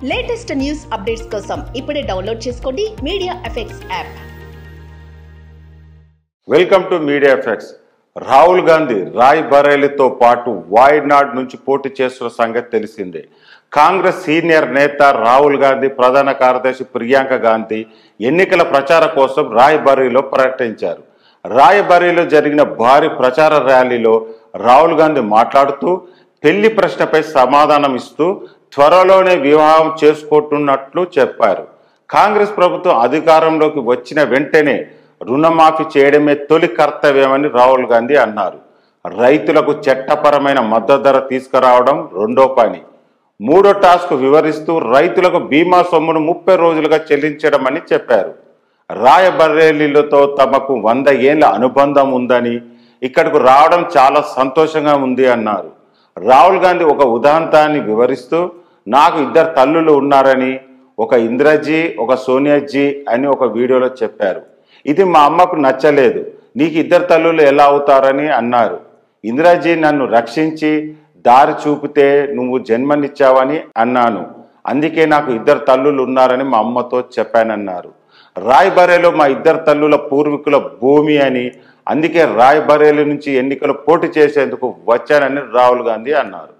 latest news updates కోసం ఇప్పుడే download చేసుకోండి media effects app welcome to media effects Rahul Gandhi రాయ్ బరేలీతో పాటు వాయినాడ్ నుంచి పోటీ చేస్తున్న సంగతి తెలిసిందే కాంగ్రెస్ సీనియర్ నేత రాహుల్ గాంధీ ప్రధాన కార్యదర్శి ప్రియాంక గాంధీ ఎన్నికల ప్రచార కోసం రాయ్ బరేలీలో పర్యటించారు రాయ్ బరేలీలో జరిగిన భారీ ప్రచార ర్యాలీలో రాహుల్ గాంధీ మాట్లాడుతూ పెళ్లి ప్రశ్నపై సమాధానం ఇస్తూ త్వరలోనే వివాహం చేసుకుంటున్నట్లు చెప్పారు కాంగ్రెస్ ప్రభుత్వం అధికారంలోకి వచ్చిన వెంటనే రుణమాఫీ చేయడమే తొలి కర్తవ్యమని రాహుల్ గాంధీ అన్నారు రైతులకు చట్టపరమైన మద్దతు ధర తీసుకురావడం రెండో పని మూడో టాస్క్ వివరిస్తూ రైతులకు బీమా సొమ్మును ముప్పై రోజులుగా చెల్లించడం అని చెప్పారు రాయబరేలీలతో తమకు వంద ఏళ్ల అనుబంధం ఉందని ఇక్కడకు రావడం చాలా సంతోషంగా ఉంది అన్నారు రాహుల్ గాంధీ ఒక ఉదాంతాన్ని వివరిస్తూ నాకు ఇద్దరు తల్లులు ఉన్నారని ఒక ఇంద్రజీ ఒక సోనియాజీ అని ఒక వీడియోలో చెప్పారు ఇది మా అమ్మకు నచ్చలేదు నీకు ఇద్దరు తల్లులు ఎలా అవుతారని అన్నారు ఇందిరాజీ నన్ను రక్షించి దారి చూపితే నువ్వు జన్మనిచ్చావని అన్నాను అందుకే నాకు ఇద్దరు తల్లులు ఉన్నారని మా అమ్మతో చెప్పానన్నారు రాయ్బరేలో మా ఇద్దరు తల్లుల పూర్వీకుల భూమి అని అందుకే రాయ్బరేలి నుంచి ఎన్నికలు పోటీ చేసేందుకు వచ్చానని రాహుల్ గాంధీ అన్నారు